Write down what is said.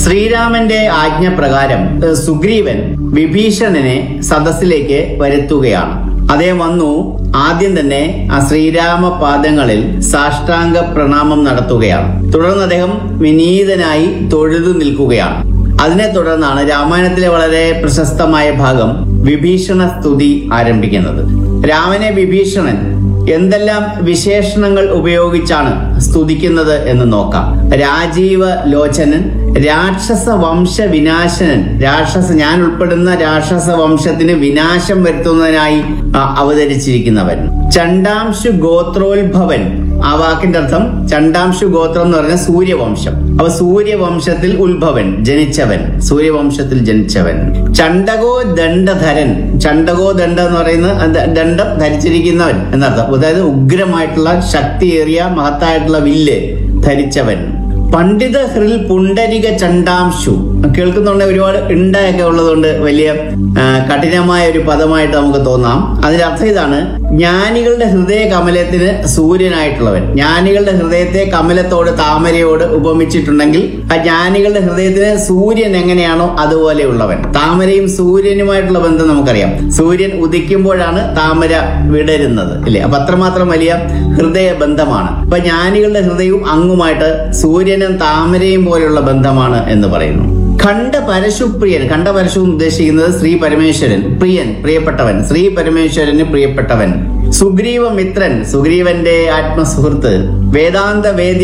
ശ്രീരാമന്റെ ആജ്ഞ പ്രകാരം ഏഹ്, സുഗ്രീവൻ വിഭീഷണനെ സദസ്സിലേക്ക് വരുത്തുകയാണ് അദ്ദേഹം വന്നു ആദ്യം തന്നെ ആ ശ്രീരാമ പാദങ്ങളിൽ സാഷ്ടാംഗ പ്രണാമം നടത്തുകയാണ് തുടർന്ന് അദ്ദേഹം വിനീതനായി തൊഴുതു നിൽക്കുകയാണ് അതിനെ തുടർന്നാണ് രാമായണത്തിലെ വളരെ പ്രശസ്തമായ ഭാഗം വിഭീഷണ സ്തുതി ആരംഭിക്കുന്നത് രാമനെ വിഭീഷണൻ എന്തെല്ലാം വിശേഷണങ്ങൾ ഉപയോഗിച്ചാണ് സ്തുതിക്കുന്നത് എന്ന് നോക്കാം രാജീവ ലോചനൻ രാക്ഷസ വംശ വിനാശനൻ രാക്ഷസ ഞാൻ ഉൾപ്പെടുന്ന രാക്ഷസ വംശത്തിന് വിനാശം വരുത്തുന്നതിനായി ആ, അവതരിച്ചിരിക്കുന്നവൻ ചണ്ടാംശു ഗോത്രോത്ഭവൻ ആ വാക്കിന്റെ അർത്ഥം ചണ്ടാംശു ഗോത്രം എന്ന് പറഞ്ഞ സൂര്യവംശം അപ്പൊ സൂര്യവംശത്തിൽ ഉത്ഭവൻ ജനിച്ചവൻ സൂര്യവംശത്തിൽ ജനിച്ചവൻ ചണ്ടകോ ദണ്ഡധരൻ ചണ്ടകോ ദണ്ഡ എന്ന് പറയുന്നത് അത് ദണ്ഡം ധരിച്ചിരിക്കുന്നവൻ എന്നർത്ഥം അതായത് ഉഗ്രമായിട്ടുള്ള ശക്തിയേറിയ മഹത്തായിട്ടുള്ള വില്ല് ധരിച്ചവൻ പണ്ഡിത ഹൃൽ പുണ്ടരിക ചണ്ടാംശു കേൾക്കുന്നുണ്ടെ ഒരുപാട് ഇണ്ടയൊക്കെ ഉള്ളതുകൊണ്ട് വലിയ ആ, കഠിനമായ ഒരു പദമായിട്ട് നമുക്ക് തോന്നാം അതിന്റെ അർത്ഥം ഇതാണ് ജ്ഞാനികളുടെ ഹൃദയ കമലത്തിന് സൂര്യനായിട്ടുള്ളവൻ ജ്ഞാനികളുടെ ഹൃദയത്തെ കമലത്തോട് താമരയോട് ഉപമിച്ചിട്ടുണ്ടെങ്കിൽ ആ ജ്ഞാനികളുടെ ഹൃദയത്തിന് സൂര്യൻ എങ്ങനെയാണോ അതുപോലെയുള്ളവൻ താമരയും സൂര്യനുമായിട്ടുള്ള ബന്ധം നമുക്കറിയാം സൂര്യൻ ഉദിക്കുമ്പോഴാണ് താമര വിടരുന്നത് ഇല്ലേ അപ്പൊ അത്രമാത്രം വലിയ ഹൃദയ ബന്ധമാണ് അപ്പൊ ജ്ഞാനികളുടെ ഹൃദയവും അങ്ങുമായിട്ട് സൂര്യനും താമരയും പോലെയുള്ള ബന്ധമാണ് എന്ന് പറയുന്നു ഖണ്ഡ പരശുപ്രിയൻ ഖണ്ഡ പരശു എന്ന് ഉദ്ദേശിക്കുന്നത് ശ്രീ പരമേശ്വരൻ പ്രിയൻ പ്രിയപ്പെട്ടവൻ ശ്രീ പരമേശ്വരന് പ്രിയപ്പെട്ടവൻ സുഗ്രീവ മിത്രൻ സുഗ്രീവന്റെ ആത്മസുഹൃത്ത് വേദാന്ത വേദ്യ